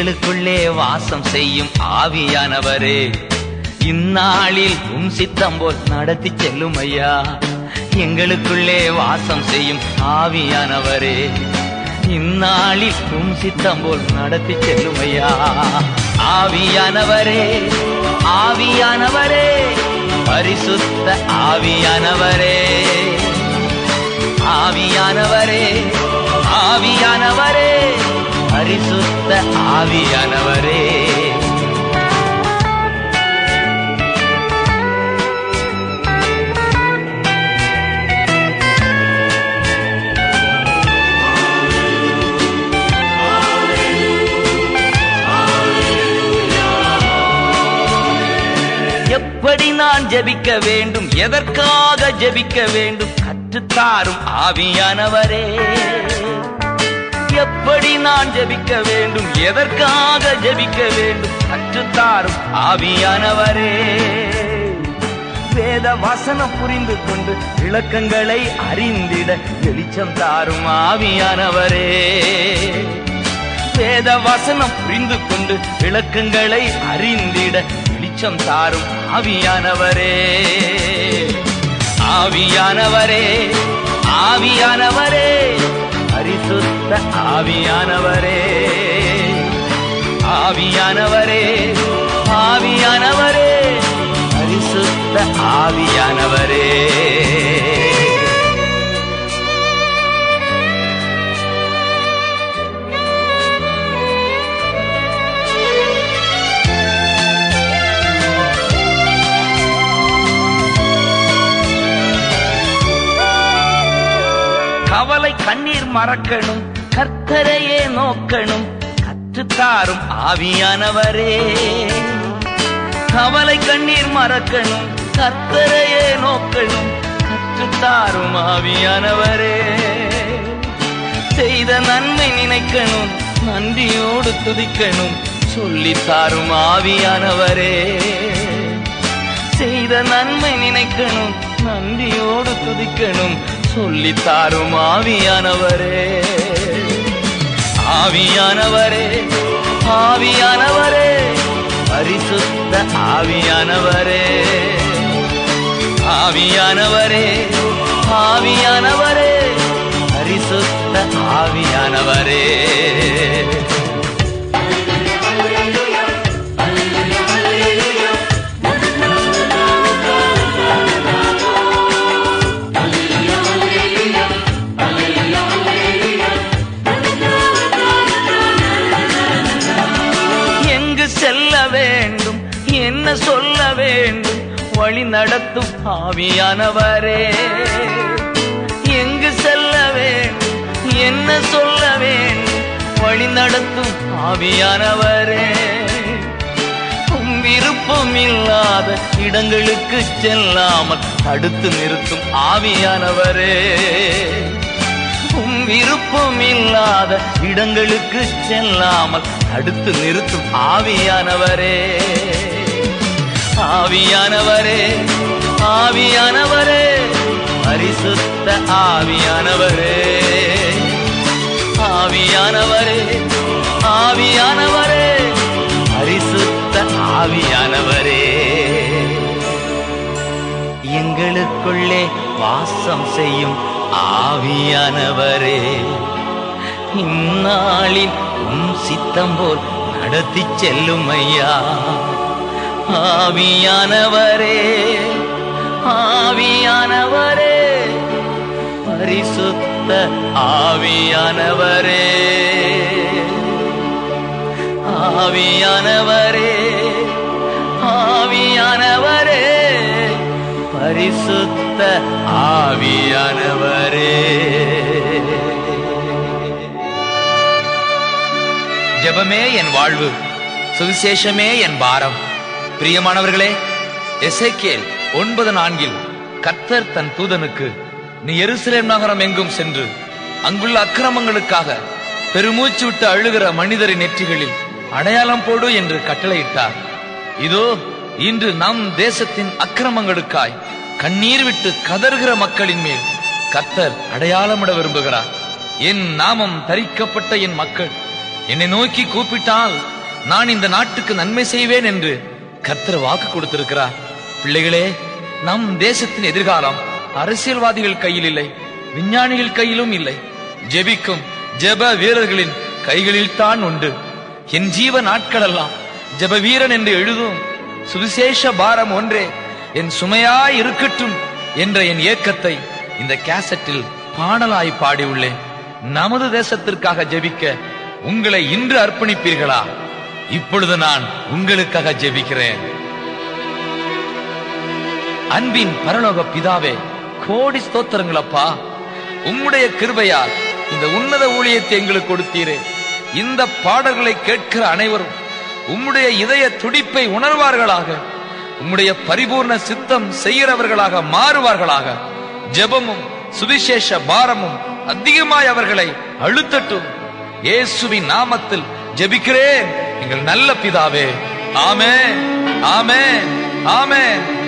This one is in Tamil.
எங்களுக்குள்ளே வாசம் செய்யும் ஆவியானவரே இந்நாளில் உம் சித்தம் போல் நடத்தி செல்லும் ஐயா எங்களுக்குள்ளே வாசம் செய்யும் ஆவியானவரே இந்நாளில் உம் சித்தம் போல் நடத்தி செல்லும் ஐயா ஆவியானவரே ஆவியானவரே பரிசுத்த ஆவியானவரே ஆவியானவரே ஆவியானவரே பரிசுத்த ஆவியானவரே எப்படி நான் ஜெபிக்க வேண்டும் எதற்காக ஜெபிக்க வேண்டும் கற்றுத்தாரும் ஆவியானவரே எப்படி நான் ஜெபிக்க வேண்டும் எதற்காக ஜெபிக்க வேண்டும் கற்றுத்தாரும் ஆவியானவரே வேத வசனம் புரிந்து கொண்டு விளக்கங்களை அறிந்திட வெளிச்சம் தாரும் ஆவியானவரே வேத வசனம் புரிந்து கொண்டு விளக்கங்களை அறிந்திட வெளிச்சம் தாரும் ஆவியானவரே ஆவியானவரே ஆவியானவரே பரிசுத்த ஆவியானவரே ஆவியானவரே ஆவியானவரே பரிசுத்த ஆவியானவரே கவலை கண்ணீர் மறக்கணும் கர்த்தரையே நோக்கணும் கற்றுத்தாரும் ஆவியானவரே கவலை கண்ணீர் மறக்கணும் கர்த்தரையே நோக்கணும் கற்றுத்தாரும் ஆவியானவரே செய்த நன்மை நினைக்கணும் நன்றியோடு துதிக்கணும் சொல்லித்தாரும் ஆவியானவரே செய்த நன்மை நினைக்கணும் நன்றியோடு துதிக்கணும் சொல்லித்தாரும் ஆவியானவரே ஆவியானவரே ஆவியானவரே பரிசுத்த ஆவியானவரே ஆவியானவரே ஆவியானவரே பரிசுத்த ஆவியானவரே எங்கு செல்ல வேண்டும் என்ன சொல்ல வேண்டும் வழி நடத்தும் ஆவியானவரே எங்கு செல்ல வேண்டும் என்ன சொல்ல வேண்டும் வழி நடத்தும் ஆவியானவரே உம் விருப்பம் இல்லாத இடங்களுக்கு செல்லாமல் தடுத்து நிறுத்தும் ஆவியானவரே உம் விருப்பம் இல்லாத இடங்களுக்கு செல்லாமல் தடுத்து நிறுத்தும் ஆவியானவரே ஆவியானவரே ஆவியானவரே பரிசுத்த ஆவியானவரே ஆவியானவரே ஆவியானவரே பரிசுத்த ஆவியானவரே எங்களுக்குள்ளே வாசம் செய்யும் ஆவியானவரே இந்நாளில் உம் சித்தம் போல் நடத்தி செல்லும் ஐயா ஆவியானவரே ஆவியானவரே பரிசுத்த ஆவியானவரே ஆவியானவரே ஆவியானவரே பரிசுத்த ஆவியானவரே ஜெபமே என் வாழ்வு சுவிசேஷமே என் பாரம் பிரியமானவர்களே எசேக்கியேல் ஒன்பது நான்கில் கர்த்தர் தன் தூதனுக்கு நீ எருசலேம் நகரம் எங்கும் சென்று அங்குள்ள அக்கிரமங்களுக்காக பெருமூச்சு விட்டு அழுகிற மனிதரின் நெற்றிகளில் அடையாளம் போடு என்று கட்டளையிட்டார் இதோ இன்று நம் தேசத்தின் அக்கிரமங்களுக்காய் கண்ணீர் விட்டு கதறுகிற மக்களின் மேல் கர்த்தர் அடையாளமிட விரும்புகிறார் என் நாமம் தரிக்கப்பட்ட என் மக்கள் என்னை நோக்கி கூப்பிட்டால் நான் இந்த நாட்டுக்கு நன்மை செய்வேன் என்று கர்த்தர் வாக்கு கொடுத்திருக்கிறார் பிள்ளைகளே நம் தேசத்தின் எதிர்காலம் அரசியல்வாதிகள் கையில் இல்லை விஞ்ஞானிகள் கையிலும் இல்லை ஜெபிக்கும் ஜெப வீரர்களின் கைகளில் தான் உண்டு என் ஜீவ நாட்களெல்லாம் ஜெப வீரன் என்று எழுதும் சுவிசேஷ பாரம் ஒன்றே என் சுமையாய் இருக்கட்டும் என்ற என் ஏக்கத்தை இந்த கேசட்டில் பாடலாய் பாடியுள்ளேன் நமது தேசத்திற்காக ஜெபிக்க உங்களை இன்று அர்ப்பணிப்பீர்களா இப்பொழுது நான் உங்களுக்காக ஜெபிக்கிறேன் அன்பின் பரலோக பிதாவே கோடி ஸ்தோத்திரங்களப்பா உம்முடைய கிருபையால் இந்த உன்னத ஊழியத்தை எங்களுக்கு கொடுத்தீரே இந்த பாடல்களை கேட்கிற அனைவரும் உம்முடைய இதய துடிப்பை உணர்வார்களாக உம்முடைய பரிபூர்ண சித்தம் செய்கிறவர்களாக மாறுவார்களாக ஜெபமும் சுவிசேஷ பாரமும் அதிகமாய் அவர்களை அழுத்தட்டும் இயேசுவின் நாமத்தில் ஜெபிக்கிறேன் எங்கள் நல்ல பிதாவே ஆமென் ஆமென் ஆமென்